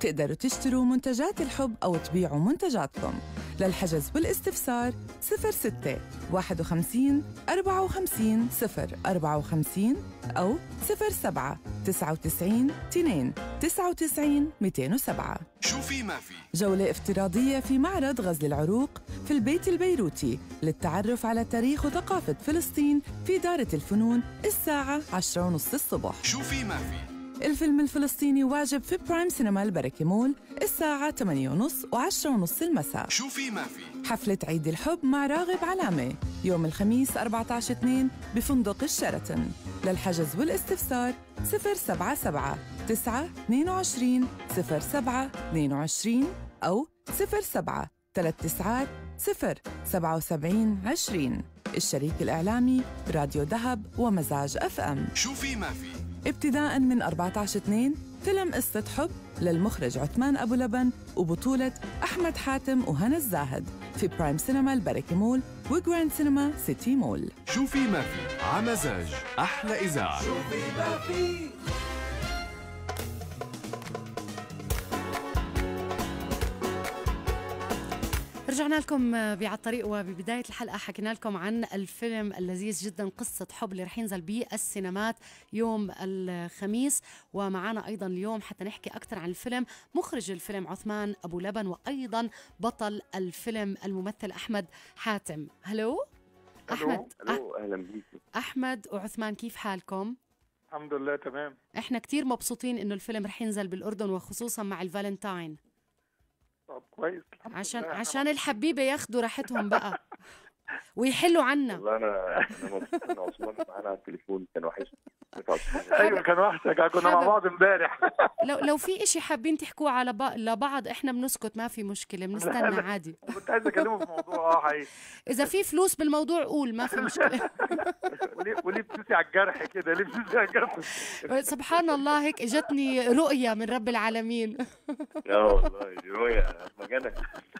تقدروا تشتروا منتجات الحب أو تبيعوا منتجاتكم للحجز والاستفسار 06 51 54 0 54 أو 07 99 2 99 207 شو في ما في جولة افتراضية في معرض غزل العروق في البيت البيروتي للتعرف على تاريخ وثقافة فلسطين في دارة الفنون الساعة 10 ونص الصبح شو في ما في الفيلم الفلسطيني واجب في برايم سينما البركة مول الساعة 8 ونص و10 ونص المساء شو في ما في حفلة عيد الحب مع راغب علامة يوم الخميس 14 2 بفندق الشيراتون للحجز والاستفسار 077 9 22 07 22 أو 07 3 تسعات 0 77 20 الشريك الإعلامي راديو ذهب ومزاج أف أم شو في ما في ابتداء من 14 2 فيلم قصة حب للمخرج عثمان أبو لبن وبطولة أحمد حاتم وهنا الزاهد في برايم سينما البركة مول وجراند سينما سيتي مول شو في ما في عمزاج أحلى إذاعة رجعنا لكم بعد الطريق وببداية الحلقة حكينا لكم عن الفيلم اللذيذ جدا قصة حب اللي رح ينزل بالسينمات يوم الخميس ومعنا أيضا اليوم حتى نحكي أكثر عن الفيلم مخرج الفيلم عثمان أبو لبن وأيضا بطل الفيلم الممثل أحمد حاتم هلو أحمد الو اهلا بيكي أحمد وعثمان كيف حالكم؟ الحمد لله تمام احنا كتير مبسوطين انه الفيلم رح ينزل بالاردن وخصوصا مع الفالنتاين طب كويس الحمد عشان لله. إحنا عشان الحبيبه ياخدوا راحتهم بقى ويحلوا عنا والله انا انا مبسوط ان عثمان معانا على التليفون كان وحش ايوه كان وحشك كنا مع حابب- بعض امبارح لو لو في إشي حابين تحكوه على ب... لبعض احنا بنسكت ما في مشكله بنستنى عادي كنت عايز اكلمه في موضوع اه حقيقي اذا في فلوس بالموضوع قول ما في مشكله وليه وليه بتدوسي على الجرح كده ليه بتدوسي على الجرح سبحان الله هيك اجتني رؤيه من رب العالمين اه والله دي رؤيا مجانا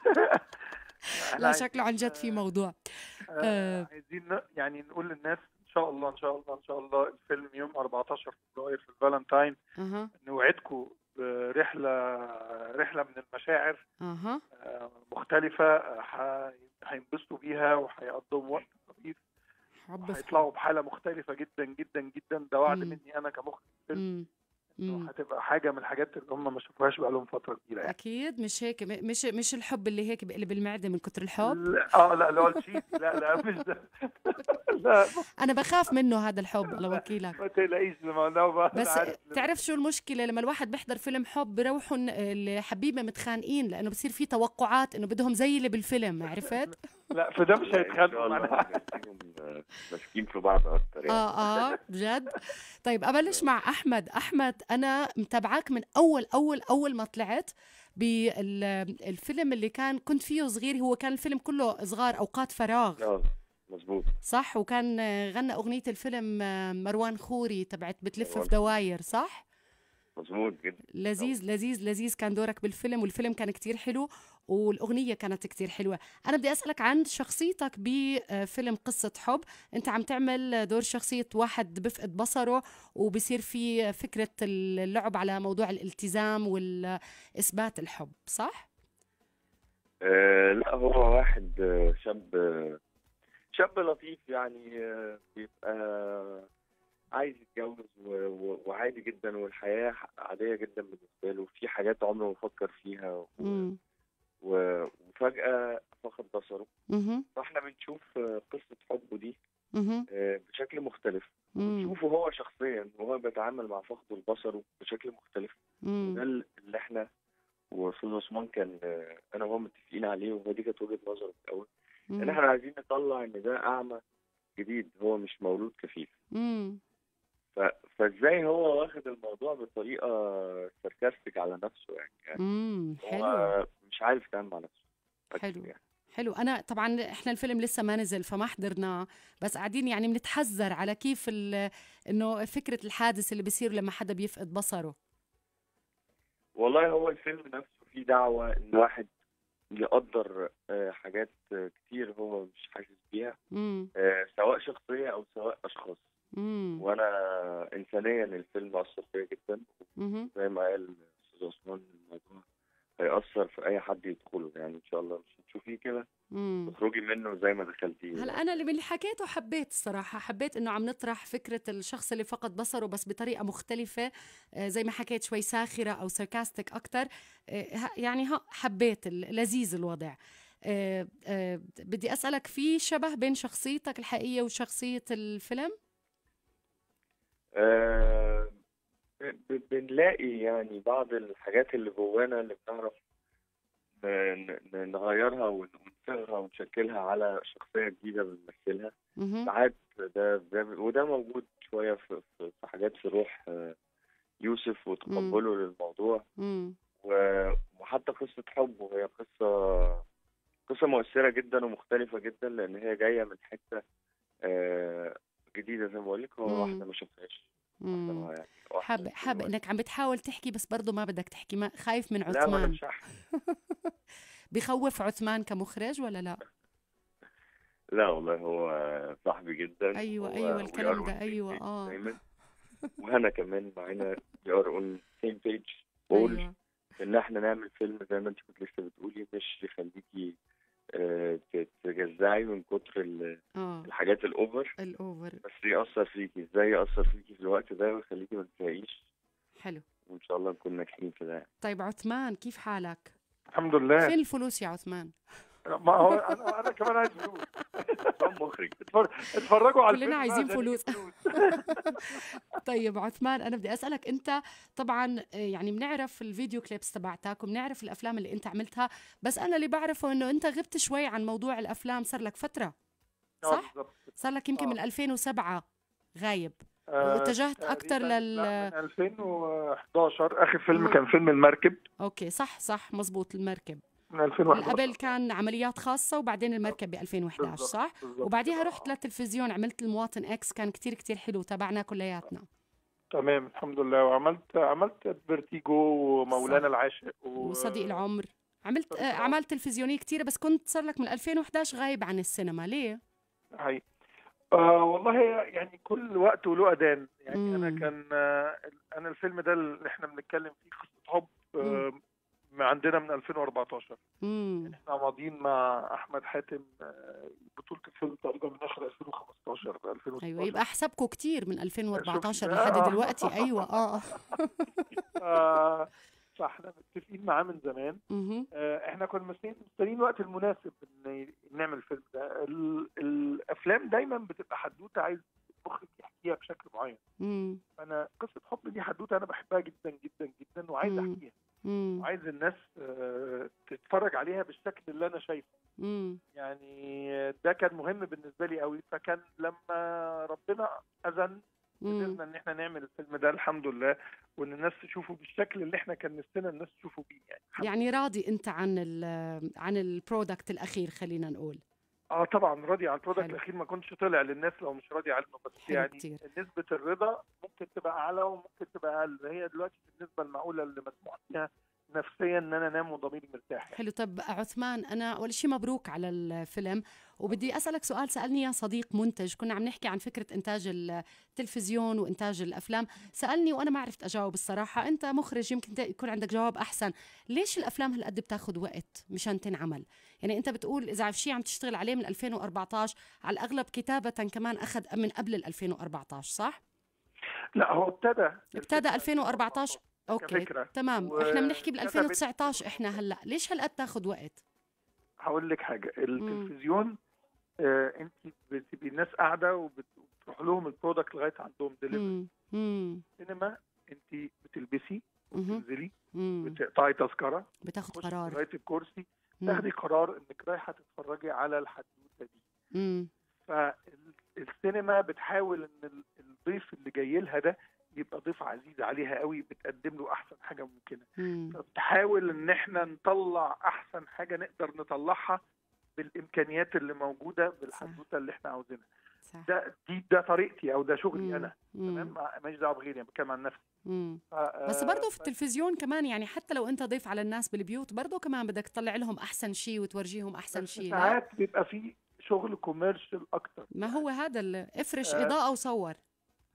إحنا لا شكله عن جد في موضوع آه، عايزين ن- يعني نقول للناس ان شاء الله ان شاء الله ان شاء الله الفيلم يوم 14 فبراير في الفالنتاين اها نوعدكم برحله رحله من المشاعر اها آه، مختلفه آه، ح- هينبسطوا بيها وهيقضوا وقت لطيف حب في هيطلعوا بحاله مختلفه جدا جدا جدا ده وعد مم. مني انا كمخرج فيلم مم. إنه مم. هتبقى حاجه من الحاجات اللي هم ما شافوهاش بقالهم فتره كبيره يعني اكيد مش هيك م- مش مش الحب اللي هيك بقلب المعده من كتر الحب لا اه لا لا الشيت لا لا مش ده لا انا بخاف منه هذا الحب الله وكيلك ما تقلقيش لما لو بقى أنا بس عارف تعرف شو المشكلة لما الواحد بيحضر فيلم حب بروحوا ن- الحبيبة متخانقين لأنه بصير في توقعات إنه بدهم زي اللي بالفيلم عرفت؟ لا في ده مش ان شاء هيتخانقوا الله معانا هنلاقيهم، آه، ماسكين في بعض اكتر يعني آه آه بجد طيب أبلش مع أحمد أحمد أنا متابعاك من أول أول أول ما طلعت بالفيلم اللي كان كنت فيه صغير هو كان الفيلم كله صغار أوقات فراغ اه مظبوط صح وكان آه، غنى أغنية الفيلم آه، مروان خوري تبعت بتلف في مروان. دواير صح؟ مظبوط جدا لذيذ لذيذ لذيذ كان دورك بالفيلم والفيلم كان كتير حلو والأغنية كانت كتير حلوة أنا بدي أسألك عن شخصيتك بفيلم قصة حب أنت عم تعمل دور شخصية واحد بفقد بصره وبصير في فكرة اللعب على موضوع الالتزام والإثبات الحب صح؟ آه لا هو واحد آه، شاب آه، شاب لطيف يعني آه، بيبقى عايز يتجوز و- و- وعادي جدا والحياة عادية جدا بالنسبة له في حاجات عمره ما فكر فيها و- مم. و- وفجأة فقد بصره مهم. فاحنا بنشوف آه، قصة حبه دي مهم. آه، بشكل مختلف مم. بنشوفه هو شخصيا وهو بيتعامل مع فقده لبصره بشكل مختلف ده مم. اللي احنا واستاذ عثمان كان آه، انا وهو متفقين عليه وهو دي كانت وجهة نظره في الاول ان مم. احنا عايزين نطلع ان ده اعمى جديد هو مش مولود كفيف مم. ف... فازاي هو واخد الموضوع بطريقه ساركاستيك على نفسه يعني, يعني مم. حلو هو مش عارف يتعامل مع نفسه أكتر حلو. يعني. حلو انا طبعا احنا الفيلم لسه ما نزل فما حضرناه بس قاعدين يعني بنتحذر على كيف ال- انه فكره الحادث اللي بيصير لما حدا بيفقد بصره والله هو الفيلم نفسه فيه دعوة ان الواحد يقدر آه، حاجات آه، كتير هو مش حاسس بيها امم آه، سواء شخصية او سواء اشخاص امم وانا انسانيا الفيلم اثر فيا جدا مهم. زي ما قال استاذ عثمان الموضوع هيأثر في اي حد يدخله يعني ان شاء الله مش هتشوفيه كده مم. تخرجي منه زي ما دخلتيه هلا انا اللي من اللي حكيته حبيت الصراحه حبيت انه عم نطرح فكره الشخص اللي فقد بصره بس بطريقه مختلفه آه، زي ما حكيت شوي ساخره او ساركاستيك اكثر يعني ها حبيت ال- لذيذ الوضع آه، آه، بدي اسالك في شبه بين شخصيتك الحقيقيه وشخصيه الفيلم آه، ب- بنلاقي يعني بعض الحاجات اللي جوانا اللي بنعرف ن- ن- نغيرها ون- ونصيغها ونشكلها على شخصية جديدة بنمثلها مهم. ساعات ده, ده وده موجود شوية في, في, في حاجات في روح آه، يوسف وتقبله للموضوع مم. و- وحتى قصة حب وهي قصة قصة مؤثرة جدا ومختلفة جدا لأن هي جاية من حتة آه، جديدة زي ما بقول لك هو مم. واحدة ما شافهاش واحدة مم. ما يعني واحدة حابب في حابب الوقت. انك عم بتحاول تحكي بس برضه ما بدك تحكي ما خايف من لا ما أنا عثمان مش هحكي. بخوف عثمان كمخرج ولا لا لا والله هو صاحبي جدا ايوه هو ايوه we الكلام are ده on same ايوه page اه دايما وهنا كمان معانا we are on same page بقول ايوه ان احنا نعمل فيلم زي ما انت كنت لسه بتقولي مش يخليكي آه، ت- تجزعي من كتر ال- اه الحاجات الاوفر الاوفر بس يأثر فيكي ازاي يأثر فيكي في الوقت ده ويخليكي ما تزهقيش حلو وان شاء الله نكون ناجحين في ده طيب عثمان كيف حالك الحمد لله فين الفلوس يا عثمان ما هو انا انا كمان عايز فلوس عثمان مخرج اتفر- اتفرجوا على كلنا الفيلم عايزين عشان يجيب فلوس. طيب عثمان انا بدي اسالك انت طبعا آه، يعني بنعرف الفيديو كليبس تبعتك وبنعرف الافلام اللي انت عملتها بس انا اللي بعرفه انه انت غبت شوي عن موضوع الافلام صار لك فتره آه، صح؟ بالظبط. صار لك يمكن آه. من 2007 غايب آه، واتجهت أكتر تقريباً لل- لا، من 2011 اخر فيلم مم. كان فيلم المركب اوكي صح صح مزبوط المركب من 2011 قبل كان عمليات خاصة وبعدين المركب ب 2011 بالظبط، صح؟ بالظبط. وبعديها رحت للتلفزيون عملت المواطن اكس كان كتير كتير حلو تابعناه كلياتنا تمام الحمد لله وعملت عملت فيرتيجو ومولانا صح. العاشق و... وصديق العمر عملت صديق آه العمر. اعمال تلفزيونيه كتيره بس كنت صار لك من 2011 غايب عن السينما ليه هي آه والله يعني كل وقت وله اذان يعني مم. انا كان آه انا الفيلم ده اللي احنا بنتكلم فيه قصه حب آه عندنا من 2014 امم احنا ماضيين مع احمد حاتم آه، بطوله الفيلم تقريبا من اخر 2015 2016 ايوه يبقى حسبكم كتير من 2014 شفت؟ لحد آه. دلوقتي ايوه اه آه، فاحنا متفقين معاه من زمان مهم. آه، احنا كنا مستنيين مستنيين الوقت المناسب ان نعمل الفيلم ده ال- الافلام دايما بتبقى حدوته عايز المخرج يحكيها بشكل معين مم. فانا قصه حب دي حدوته انا بحبها جدا جدا جدا وعايز مم. احكيها مم. وعايز الناس آه، تتفرج عليها بالشكل اللي انا شايفه مم. يعني ده كان مهم بالنسبه لي قوي فكان لما ربنا اذن مم. قدرنا ان احنا نعمل الفيلم ده الحمد لله وان الناس تشوفه بالشكل اللي احنا كان نفسنا الناس تشوفه بيه يعني الحمد يعني راضي انت عن ال عن البرودكت الاخير خلينا نقول اه طبعا راضي على البرودكت حلو. الاخير ما كنتش طلع للناس لو مش راضي عنه بس حلو يعني كتير. نسبه الرضا ممكن تبقى اعلى وممكن تبقى اقل هي دلوقتي النسبه المعقوله اللي مسموح فيها نفسيا ان انا انام وضميري مرتاح يعني. حلو طب عثمان انا اول شيء مبروك على الفيلم وبدي اسالك سؤال سالني يا صديق منتج كنا عم نحكي عن فكره انتاج التلفزيون وانتاج الافلام سالني وانا ما عرفت اجاوب الصراحه انت مخرج يمكن ت- يكون عندك جواب احسن ليش الافلام هالقد بتاخذ وقت مشان تنعمل يعني انت بتقول اذا شيء عم تشتغل عليه من 2014 على الاغلب كتابه كمان اخذ من قبل ال 2014 صح لا هو ابتدى ابتدى 2014 اوكي كفكرة. تمام و- احنا بنحكي بال كتبت- 2019 احنا هلا ليش هالقد تاخذ وقت هقول لك حاجه التلفزيون آه انت بتبقي الناس قاعده وبتروح لهم البرودكت لغايه عندهم ديليفري امم امم سينما انت بتلبسي مهم. وتنزلي امم بتقطعي تذكره بتاخذ تخشي قرار لغايه الكرسي مم. تاخدي قرار انك رايحه تتفرجي على الحدوته دي امم فالسينما بتحاول ان ال- الضيف اللي جاي لها ده يبقى ضيف عزيز عليها قوي بتقدم له احسن حاجه ممكنه امم فبتحاول ان احنا نطلع احسن حاجه نقدر نطلعها بالامكانيات اللي موجوده بالحدوته اللي احنا عاوزينها صح ده دي ده طريقتي او ده شغلي مم. انا تمام مم. ما- ماليش دعوه بغيري انا بتكلم عن نفسي مم. ف- بس آه، برضه في ف- التلفزيون كمان يعني حتى لو انت ضيف على الناس بالبيوت برضه كمان بدك تطلع لهم احسن شيء وتورجيهم احسن بس شيء لا؟ ساعات بيبقى في شغل كوميرشال اكتر ما هو هذا اللي افرش آه. اضاءه وصور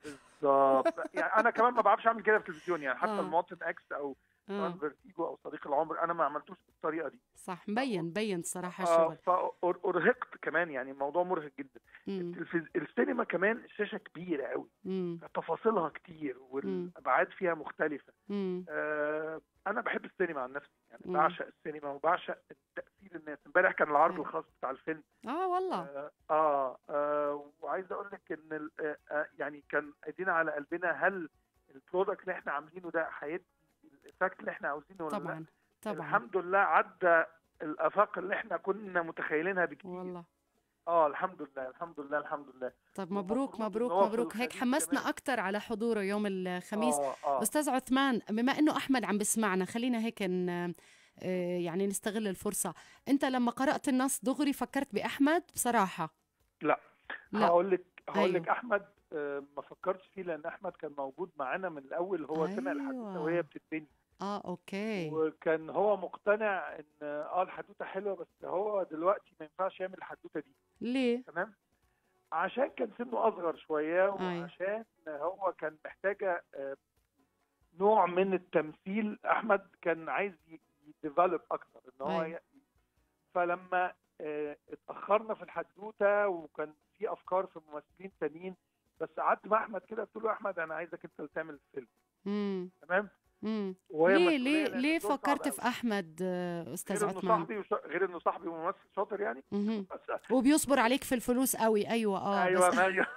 بالظبط يعني انا كمان ما بعرفش اعمل كده في التلفزيون يعني حتى آه. المواطن اكس او اه فيرتيجو او صديق العمر عمري انا ما عملتوش بالطريقه دي صح مبين مبين صراحه اه الشغل فارهقت كمان يعني الموضوع مرهق جدا مم. الفيز- السينما كمان الشاشه كبيره قوي مم. تفاصيلها كتير والابعاد فيها مختلفه مم. آه انا بحب السينما عن نفسي يعني مم. بعشق السينما وبعشق تاثير الناس امبارح كان العرض أيوة. الخاص بتاع الفيلم اه والله آه, آه, آه وعايز اقول لك ان ال- آه آه يعني كان ايدينا على قلبنا هل البرودكت اللي احنا عاملينه ده هيدي الايفكت اللي احنا عاوزينه ولا لا طبعا طبعا الحمد لله عدى الافاق اللي احنا كنا متخيلينها بكتير والله اه الحمد لله الحمد لله الحمد لله طب مبروك ومفروض مبروك إن هو في مبروك هيك الخليج حمسنا كمان. اكثر على حضوره يوم الخميس آه آه. استاذ عثمان بما انه احمد عم بسمعنا خلينا هيك ن... آه، يعني نستغل الفرصه انت لما قرات النص دغري فكرت باحمد بصراحه لا لا هقول لك هقول لك أيوه. احمد آه، ما فكرتش فيه لان احمد كان موجود معانا من الاول هو سمع الحدوته أيوة. وهي بتتبني اه اوكي وكان هو مقتنع ان اه الحدوته حلوه بس هو دلوقتي ما ينفعش يعمل الحدوته دي ليه تمام عشان كان سنه اصغر شويه أيوة. وعشان هو كان محتاجه آه، نوع من التمثيل احمد كان عايز يديفلوب اكتر ان هو أيوة. ي- فلما آه، اتاخرنا في الحدوته وكان في افكار في ممثلين تانيين بس قعدت مع احمد كده قلت له احمد انا عايزك انت اللي تعمل الفيلم امم تمام امم وهي ليه مسؤولية ليه لأن ليه الدور صعب فكرت أوي. في احمد آه، استاذ غير انه عثمان صاحبي وش... غير انه صاحبي وممثل شاطر يعني مهم. بس وبيصبر عليك في الفلوس قوي ايوه اه ايوه بس ما ايوه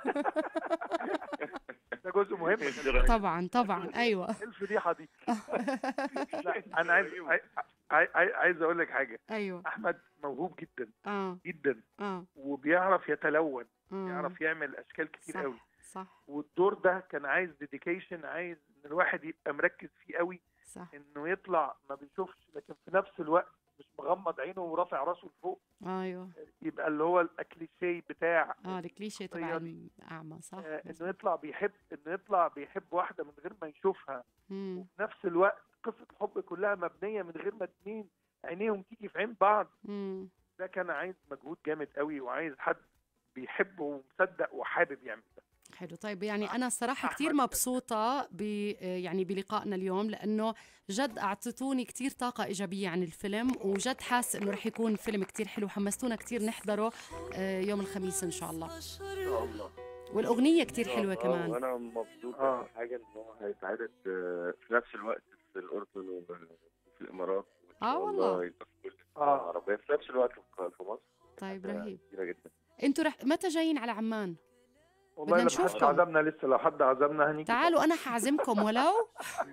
ده جزء مهم طبعا طبعا ايوه إيه الفضيحه دي لا انا عايز عاي- عاي- عايز اقول لك حاجه ايوه احمد موهوب جدا اه جدا اه وبيعرف يتلون آه. يعرف يعمل اشكال كتير صح قوي صح والدور ده كان عايز ديديكيشن عايز ان الواحد يبقى مركز فيه قوي صح انه يطلع ما بيشوفش لكن في نفس الوقت مش مغمض عينه ورافع راسه لفوق ايوه يبقى اللي هو الاكليشيه بتاع اه الكليشيه تبع يعني، الاعمى صح آه انه يطلع بيحب انه يطلع بيحب واحده من غير ما يشوفها مم. وفي نفس الوقت قصه الحب كلها مبنيه من غير ما اتنين عينيهم تيجي في عين بعض مم. ده كان عايز مجهود جامد قوي وعايز حد بيحبه ومصدق وحابب يعمل ده حلو طيب يعني انا الصراحه أحمد كثير كان- مبسوطه ب يعني بلقائنا اليوم لانه جد اعطيتوني كثير طاقه ايجابيه عن الفيلم وجد حاس انه رح يكون فيلم كثير حلو حمستونا كثير نحضره آه، يوم الخميس ان شاء الله ان شاء الله والاغنيه كثير حلوه آه، كمان وانا مبسوط آه. آه. حاجه ان هو هيتعرض آه، في نفس الوقت في الاردن وفي الامارات وإن آه شاء والله. الله يبقى في كل آه. الدول العربيه في نفس الوقت في في مصر طيب حاجة رهيب كبيره جدا انتوا رح متى جايين على عمان والله بدنا لو حد نشوفكم. عزمنا لسه لو حد عزمنا هنيجي تعالوا انا حعزمكم ولو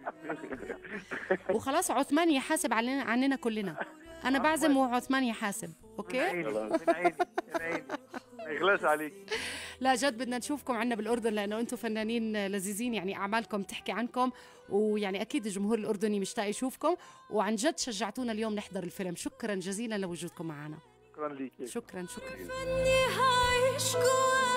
وخلاص عثمان يحاسب علينا عننا كلنا انا بعزم وعثمان يحاسب من اوكي عيني من عيني من عيني ما يغلاش عليك لا جد بدنا نشوفكم عنا بالاردن لانه انتم فنانين لذيذين يعني اعمالكم تحكي عنكم ويعني اكيد الجمهور الاردني مشتاق يشوفكم وعن جد شجعتونا اليوم نحضر الفيلم شكرا جزيلا لوجودكم معنا شكرا ليك شكرا شكرا فني هعيش جوا